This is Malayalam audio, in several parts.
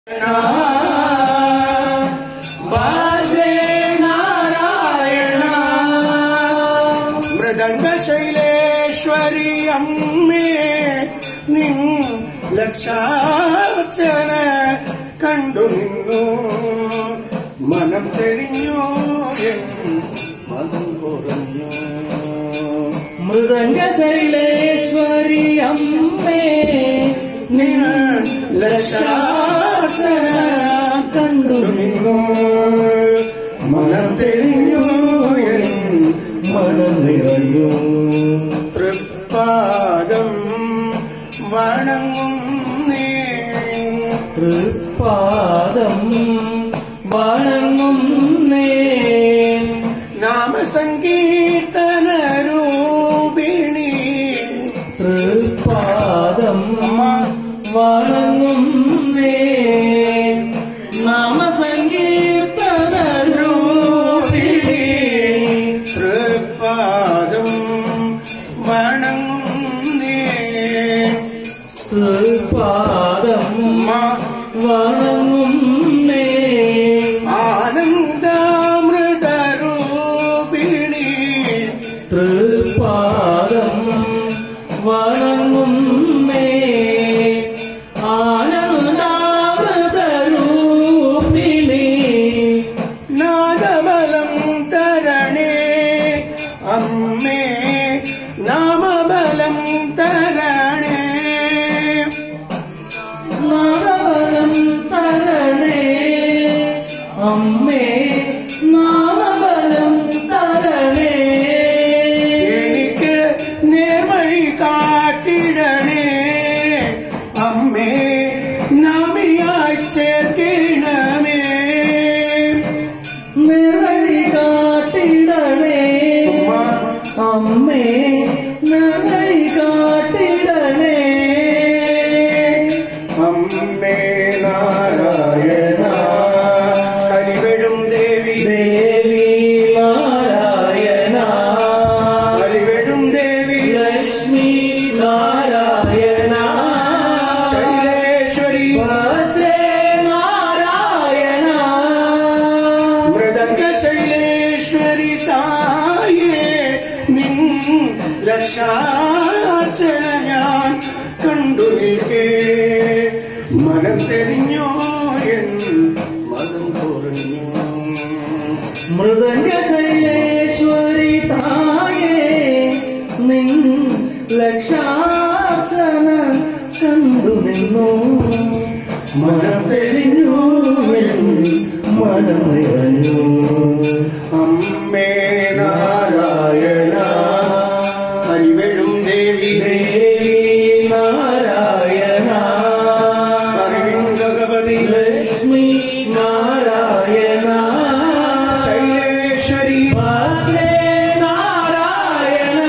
ഭദ്രേ നാരായണ മൃദംഗ ശൈലേശ്വരി അമ്മേ നിൻ ലക്ഷാർച്ചന കണ്ടു നിന്നു മനം തെളിഞ്ഞു എൻ മതം കുറഞ്ഞു മൃദംഗ ശൈലേശ്വരി അമ്മേ നിൻ ലക്ഷാർച്ചന കണ്ടു നിന്നു മനം തെളിഞ്ഞു എൻ മനം നിറഞ്ഞു തൃപ്പാദം വണങ്ങും നീ തൃപ്പാദം വണങ്ങും നേ നാമസങ്കീർത്തന രൂപിണി തൃപ്പാദം വണങ്ങും നേ നാമസങ്കീർത്തന രൂപിണി തൃപ്പാദം വണങ്ങും നീ തൃപ്പാദം വണങ്ങും നേ ആനന്ദാമൃത രൂപിണി തൃപ്പാദം വണങ്ങും നേ ആനന്ദാമൃതരൂപിണി നാദബലം തരണേ അമ്മേ നാമബലം തരണേ നാദബലം തരണേ അമ്മേ നാമബലം തരണേ എനിക്ക് നേർവഴി കാട്ടിടണേ അമ്മേ നാമിയായി ചേർക്കണമേ നിറഴി കാട്ടിടണേ അമ്മേ നിറഴി കാട്ടിടണേ അമ്മേ നാരായണ ഹരിവഴും ദേവി ദേവി നാരായണ ഹരിവഴും ദേവി ലക്ഷ്മി നാരായണ ശൈലേശ്വരി ഭദ്രേ നാരായണ മൃദംഗ ശൈലേശ്വരി തായേ നിൻ ലക്ഷാർച്ചന ഞാൻ കണ്ടു നിൽക്കേ മനം തെളിഞ്ഞോ എൻ മതം കുറഞ്ഞു മൃദംഗ ശൈലേശ്വരി തായേ നിൻ ലക്ഷാർച്ചന കണ്ടു നിന്നു മനം തെളിഞ്ഞു എൻ മനം നിറഞ്ഞു അമ്മേ നാരായണ ഹരിവഴും ദേവി ദേവി നാരായണ അറിവിൻ ഭഗവതി ലക്ഷ്മി നാരായണ ശൈലേശ്വരി ഭദ്രേ നാരായണ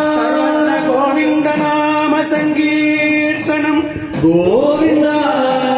സർവത്ര ഗോവിന്ദനാമ സങ്കീർത്തനം ഗോവിന്ദ